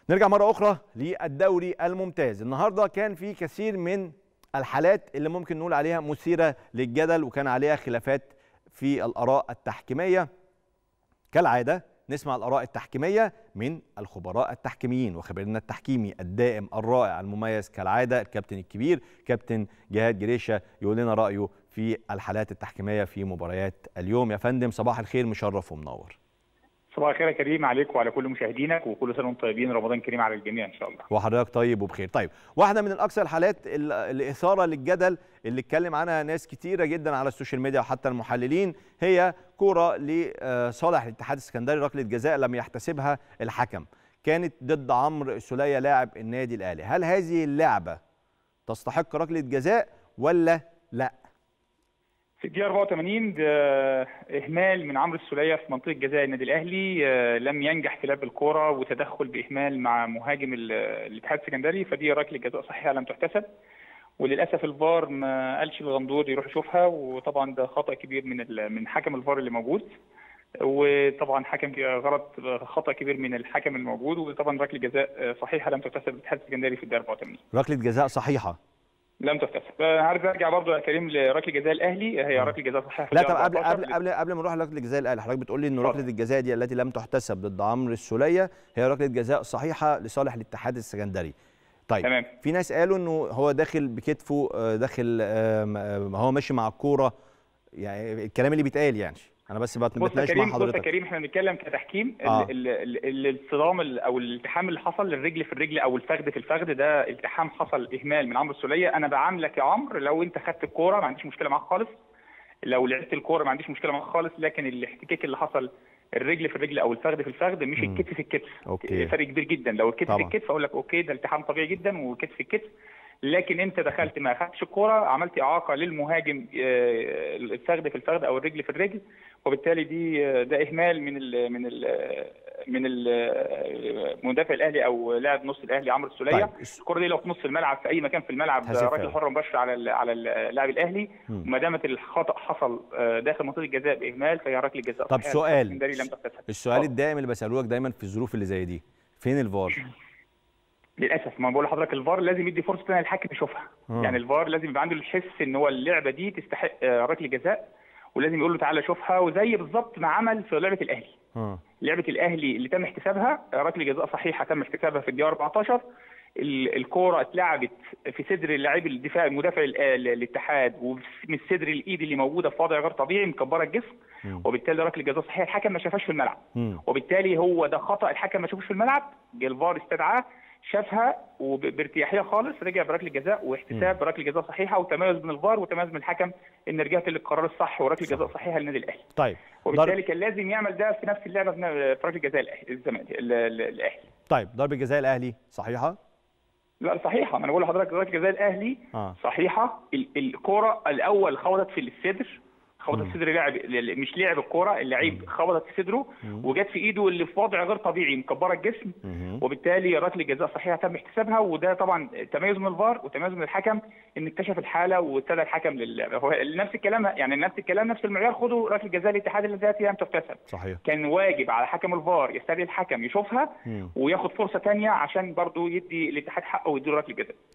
نرجع مرة أخرى للدوري الممتاز النهاردة كان في كثير من الحالات اللي ممكن نقول عليها مثيرة للجدل وكان عليها خلافات في الآراء التحكيمية كالعادة نسمع الآراء التحكيمية من الخبراء التحكيميين وخبيرنا التحكيمي الدائم الرائع المميز كالعادة الكابتن الكبير كابتن جهاد جريشة يقول لنا رأيه في الحالات التحكيمية في مباريات اليوم يا فندم صباح الخير مشرف ومنور صباح الخير يا كريم عليك وعلى كل مشاهدينك وكل سنه وانتم طيبين رمضان كريم على الجميع ان شاء الله وحضرتك طيب وبخير طيب واحده من الاكثر الحالات ال- الاثاره للجدل اللي اتكلم عنها ناس كتيره جدا على السوشيال ميديا وحتى المحللين هي كوره لصالح الاتحاد السكندري ركله جزاء لم يحتسبها الحكم كانت ضد عمرو السوليه لاعب النادي الاهلي هل هذه اللعبه تستحق ركله جزاء ولا لا في الدقيقه 84 ده اهمال من عمرو السوليه في منطقه جزاء النادي الاهلي آه، لم ينجح في لعب الكوره وتدخل باهمال مع مهاجم ال- الاتحاد السكندري فدي ركله جزاء صحيحه لم تحتسب وللاسف الفار ما قالش الغندور يروح يشوفها وطبعا ده خطا كبير من ال- من حكم الفار اللي موجود وطبعا حكم غلط خطا كبير من الحكم الموجود وطبعا ركله جزاء صحيحه لم تحتسب للاتحاد السكندري في الدقيقه 84 ركله جزاء صحيحه لم تحتسب آه، عارف ارجع برضو يا كريم لركله جزاء الاهلي هي ركله جزاء صحيحه في لا الدقيقة طب قبل 14 قبل قبل قبل ما نروح لركله الجزاء الاهلي حضرتك بتقول لي ان اتفضل. ركله الجزاء دي التي لم تحتسب ضد عمرو السوليه هي ركله جزاء صحيحه لصالح الاتحاد السكندري طيب تمام. في ناس قالوا انه هو داخل بكتفه آه، داخل آم، آم، هو ماشي مع الكوره يعني الكلام اللي بيتقال يعني انا بس بت- بص يا بتناقش مع كريم بص يا حضرتك كريم احنا بنتكلم كتحكيم ال- آه. ال- ال- ال- الصدام ال- او الالتحام اللي حصل للرجل في الرجل او الفخذ في الفخذ ده التحام حصل اهمال من عمرو السوليه انا بعاملك يا عمرو لو انت خدت الكوره ما عنديش مشكله معاك خالص لو لعبت الكوره ما عنديش مشكله معاك خالص لكن الاحتكاك اللي حصل الرجل في الرجل او الفخذ في الفخذ مش مم. الكتف في الكتف أوكي. فرق كبير جدا لو الكتف طبعا. في الكتف اقول لك اوكي ده التحام طبيعي جدا وكتف في الكتف لكن انت دخلت ما خدتش الكوره عملت اعاقه للمهاجم آه، الفخذ في الفخذ او الرجل في الرجل وبالتالي دي آه، ده اهمال من ال من ال من ال مدافع الاهلي او لاعب نص الاهلي عمرو السوليه طيب. الكره دي لو في نص الملعب في اي مكان في الملعب هتحسب راجل فاول. حر مباشر على ال- على اللاعب الاهلي مم. وما دامت الخطا حصل آه، داخل منطقه الجزاء باهمال فهي ركله جزاء طب صحيحة. سؤال. السكندري لم تحتسب السؤال اتفضل. الدائم اللي بساله لك دايما في الظروف اللي زي دي فين الفار للاسف ما بقول لحضرتك الفار لازم يدي فرصه ثانيه للحكم يشوفها آه. يعني الفار لازم يبقى عنده الحس ان هو اللعبه دي تستحق آه، ركله جزاء ولازم يقول له تعالى شوفها وزي بالظبط ما عمل في لعبه الاهلي اه لعبه الاهلي اللي تم احتسابها آه، ركله جزاء صحيحه تم احتسابها في الدقيقه 14 ال- الكوره اتلعبت في صدر اللاعب الدفاع المدافع ال- ال- الاتحاد ومن صدر الايد اللي موجوده في وضع غير طبيعي مكبره الجسم مم. وبالتالي ركله جزاء صحيحه الحكم ما شافهاش في الملعب مم. وبالتالي هو ده خطا الحكم ما شافوش في الملعب جه الفار استدعاه شافها وبارتياحيه خالص رجع بركله جزاء واحتساب ركله جزاء صحيحه وتميز من الفار وتميز من الحكم ان رجعت للقرار الصح وركله جزاء صحيحه للنادي الاهلي طيب وبالتالي ضرب كان لازم يعمل ده في نفس اللعبه في في ركله جزاء الاهلي الزمالك ال- ال- الاهلي طيب ضربه جزاء الاهلي صحيحه لا صحيحه ما انا بقول لحضرتك ركله جزاء الاهلي اه صحيحه ال- الكوره الاول خبطت في الصدر خبطت في صدر لاعب مش لاعب الكوره اللعيب خبطت في صدره وجت في ايده اللي في وضع غير طبيعي مكبره الجسم مهم. وبالتالي ركله جزاء صحيحه تم احتسابها وده طبعا تميز من الفار وتميز من الحكم ان اكتشف الحاله وابتدى الحكم للعبه هو نفس الكلام يعني نفس الكلام نفس المعيار خدوا ركله جزاء الاتحاد الذاتي لم تحتسب صحيح كان واجب على حكم الفار يستدعي الحكم يشوفها مم. وياخد فرصه ثانيه عشان برضه يدي الاتحاد حقه ويديله ركله جزاء